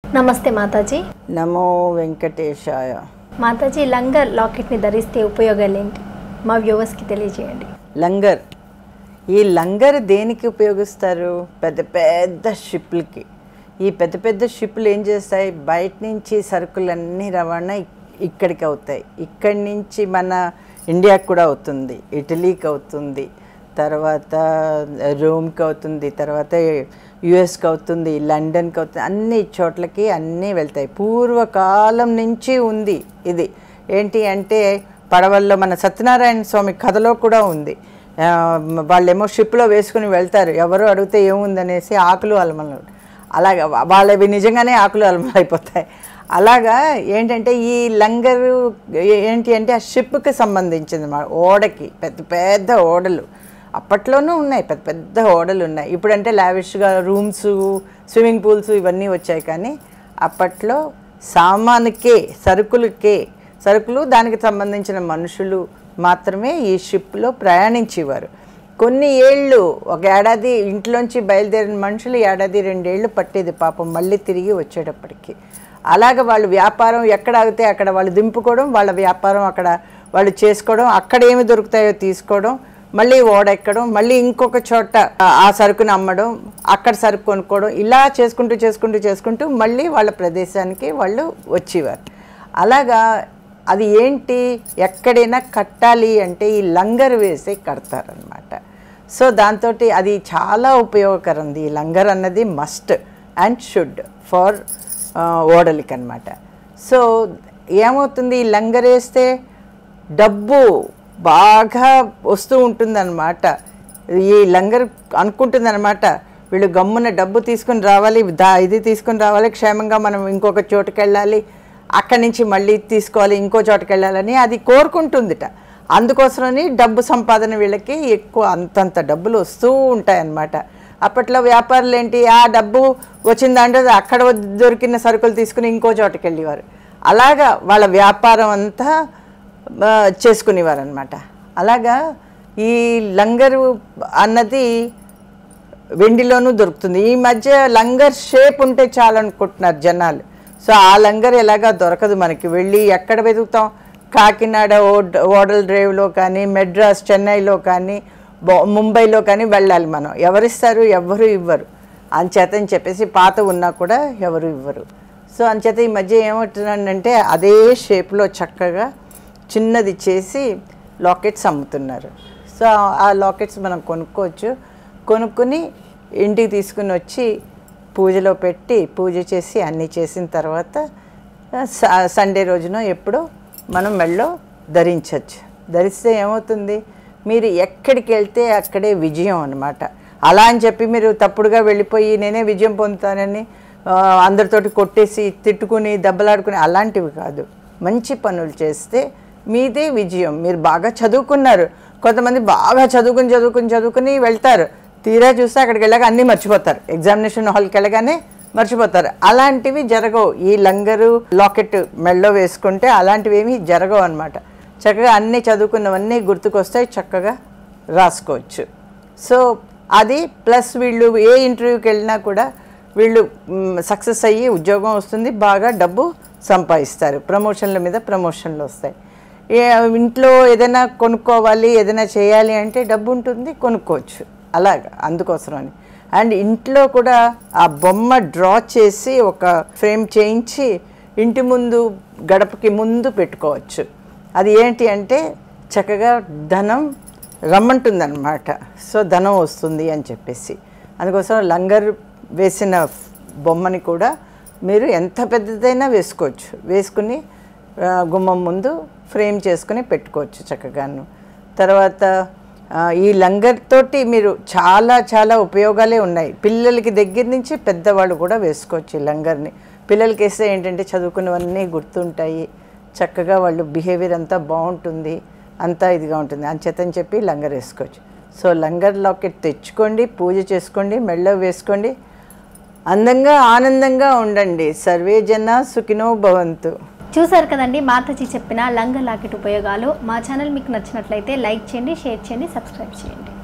నమస్తే మాతాజీ నమో వెంకటేశాయ మాతాజీ లంగర్ లాకెట్ని ధరిస్తే ఉపయోగాలు ఏంటి మా వ్యూవర్స్కి తెలియజేయండి లంగర్ ఈ లంగర్ దేనికి ఉపయోగిస్తారు పెద్ద పెద్ద షిప్లకి ఈ పెద్ద పెద్ద షిప్లు ఏం చేస్తాయి బయట నుంచి సరుకులన్నీ రవాణా ఇక్- ఇక్కడికి అవుతాయి ఇక్కడి నుంచి మన ఇండియాకి కూడా అవుతుంది ఇటలీకి అవుతుంది తర్వాత రోమ్కి అవుతుంది తర్వాత యుఎస్కి అవుతుంది లండన్కి అవుతుంది అన్ని చోట్లకి అన్నీ వెళ్తాయి పూర్వకాలం నుంచి ఉంది ఇది ఏంటి అంటే పడవల్లో మన సత్యనారాయణ స్వామి కథలో కూడా ఉంది ఆ, వాళ్ళేమో షిప్లో వేసుకుని వెళ్తారు ఎవరు అడిగితే ఏముందనేసి ఆకులు అలమలు అలాగా వా- వాళ్ళవి నిజంగానే ఆకులు అలమలు అయిపోతాయి అలాగా ఏంటంటే ఈ లంగరు ఏ- ఏంటి అంటే ఆ షిప్కి సంబంధించింది మా ఓడకి పెద్ద పెద్ద ఓడలు అప్పట్లోనూ ఉన్నాయి పెద్ద పెద్ద ఓడలు ఉన్నాయి ఇప్పుడంటే లావిష్గా రూమ్స్ స్విమ్మింగ్ పూల్స్ ఇవన్నీ వచ్చాయి కానీ అప్పట్లో సామానుకే సరుకులకే సరుకులు దానికి సంబంధించిన మనుషులు మాత్రమే ఈ షిప్లో ప్రయాణించేవారు కొన్ని ఏళ్ళు ఒక ఏడాది ఇంట్లోంచి బయలుదేరిన మనుషులు ఏడాది రెండేళ్ళు పట్టేది పాపం మళ్ళీ తిరిగి వచ్చేటప్పటికి అలాగ వాళ్ళు వ్యాపారం ఎక్కడ ఆగితే అక్కడ వాళ్ళు దింపుకోవడం వాళ్ళ వ్యాపారం అక్కడ వాళ్ళు చేసుకోవడం అక్కడ ఏమి దొరుకుతాయో తీసుకోవడం మళ్ళీ ఓడెక్కడం మళ్ళీ ఇంకొక చోట ఆ- ఆ సరుకుని అమ్మడం అక్కడ సరుకు కొనుక్కోవడం ఇలా చేసుకుంటూ చేసుకుంటూ చేసుకుంటూ మళ్ళీ వాళ్ళ ప్రదేశానికి వాళ్ళు వచ్చేవారు అలాగా అది ఏంటి ఎక్కడైనా కట్టాలి అంటే ఈ లంగర్ వేసి కడతారనమాట సో దాంతో అది చాలా ఉపయోగకరం ఈ లంగర్ అన్నది మస్ట్ అండ్ షుడ్ ఫర్ ఓడలికి అనమాట సో ఏమవుతుంది ఈ లంగర్ వేస్తే డబ్బు బాగా వస్తూ ఉంటుందన్నమాట ఈ లంగర్ అనుకుంటుందన్నమాట వీళ్ళు గమ్మున డబ్బు తీసుకుని రావాలి దా ఇది తీసుకుని రావాలి క్షేమంగా మనం ఇంకొక చోటుకి వెళ్ళాలి అక్కడి నుంచి మళ్ళీ తీసుకోవాలి ఇంకో చోటుకి వెళ్ళాలని అది కోరుకుంటుందిట అందుకోసమని డబ్బు సంపాదన వీళ్ళకి ఎక్కువ అంతంత డబ్బులు వస్తూ ఉంటాయన్నమాట అప్పట్లో వ్యాపారులు ఏంటి ఆ డబ్బు వచ్చిన దాంట్లో అక్కడ దొరికిన సరుకులు తీసుకుని ఇంకో చోటుకి వెళ్ళేవారు అలాగా వాళ్ళ వ్యాపారం అంతా ఆ, చేసుకునేవారు అనమాట అలాగా ఈ లంగరు అన్నది వెండిలోనూ దొరుకుతుంది ఈ మధ్య లంగర్ షేప్ ఉంటే చాలు అనుకుంటున్నారు జనాలు సో ఆ లంగర్ ఎలాగా దొరకదు మనకి వెళ్ళి ఎక్కడ వెతుకుతాం కాకినాడ ఓడ్ ఓడల్ డ్రైవ్లో కానీ మెడ్రాస్ చెన్నైలో కానీ బొ- ముంబైలో కానీ వెళ్ళాలి మనం ఎవరిస్తారు ఎవరు ఇవ్వరు అంచేతని చెప్పేసి పాత ఉన్నా కూడా ఎవరు ఇవ్వరు సో అంచేత ఈ మధ్య ఏమంటున్నానంటే అదే షేప్లో చక్కగా చిన్నది చేసి లాకెట్స్ అమ్ముతున్నారు సో ఆ లాకెట్స్ మనం కొనుక్కోవచ్చు కొనుక్కొని ఇంటికి తీసుకుని వచ్చి పూజలో పెట్టి పూజ చేసి అన్నీ చేసిన తర్వాత స- సండే రోజున ఎప్పుడో మనం మెళ్ళో ధరించవచ్చు ధరిస్తే ఏమవుతుంది మీరు ఎక్కడికి వెళ్తే అక్కడే విజయం అన్నమాట అలా అని చెప్పి మీరు తప్పుడుగా వెళ్ళిపోయి నేనే విజయం పొందుతానని ఆ, అందరితోటి కొట్టేసి తిట్టుకుని దెబ్బలాడుకుని అలాంటివి కాదు మంచి పనులు చేస్తే మీదే విజయం మీరు బాగా చదువుకున్నారు కొంతమంది బాగా చదువుకుని చదువుకుని చదువుకుని వెళ్తారు తీరా చూస్తే అక్కడికి వెళ్ళాక అన్నీ మర్చిపోతారు ఎగ్జామినేషన్ హాల్కి వెళ్ళగానే మర్చిపోతారు అలాంటివి జరగవు ఈ లంగరు లాకెట్ మెళ్ళో వేసుకుంటే అలాంటివి ఏమీ జరగవు అనమాట చక్కగా అన్నీ చదువుకున్నవన్నీ గుర్తుకొస్తాయి చక్కగా రాసుకోవచ్చు సో అది ప్లస్ వీళ్ళు ఏ ఇంటర్వ్యూకి వెళ్ళినా కూడా వీళ్ళు సక్సెస్ అయ్యి ఉద్యోగం వస్తుంది బాగా డబ్బు సంపాదిస్తారు ప్రమోషన్ల మీద ప్రమోషన్లు వస్తాయి ఏ ఇంట్లో ఏదైనా కొనుక్కోవాలి ఏదైనా చేయాలి అంటే డబ్బు ఉంటుంది కొనుక్కోవచ్చు అలాగా అందుకోసమని అండ్ ఇంట్లో కూడా ఆ బొమ్మ డ్రా చేసి ఒక ఫ్రేమ్ చేయించి ఇంటి ముందు గడపకి ముందు పెట్టుకోవచ్చు అది ఏంటి అంటే చక్కగా ధనం రమ్మంటుందన్నమాట సో ధనం వస్తుంది అని చెప్పేసి అందుకోసం లంగర్ వేసిన బొమ్మని కూడా మీరు ఎంత పెద్దదైనా వేసుకోవచ్చు వేసుకుని ఆ, గుమ్మం ముందు ఫ్రేమ్ చేసుకుని పెట్టుకోవచ్చు చక్కగాను తర్వాత ఆ, ఈ లంగర్ తోటి మీరు చాలా చాలా ఉపయోగాలే ఉన్నాయి పిల్లలకి దగ్గర నుంచి పెద్దవాళ్ళు కూడా వేసుకోవచ్చు ఈ లంగర్ని పిల్లలకి వేస్తే ఏంటంటే చదువుకున్నవన్నీ గుర్తుంటాయి చక్కగా వాళ్ళు బిహేవియర్ అంతా బాగుంటుంది అంతా ఇదిగా ఉంటుంది అంచేతని చెప్పి లంగర్ వేసుకోవచ్చు సో లంగర్ లాకెట్ తెచ్చుకోండి పూజ చేసుకోండి మెళ్ళో వేసుకోండి అందంగా ఆనందంగా ఉండండి సర్వే జన సుఖినో భవంతు చూసారు కదండి మాతాజీ చెప్పిన లంగ లాకెట్ ఉపయోగాలు మా ఛానల్ మీకు నచ్చినట్లయితే లైక్ చేయండి షేర్ చేయండి సబ్స్క్రైబ్ చేయండి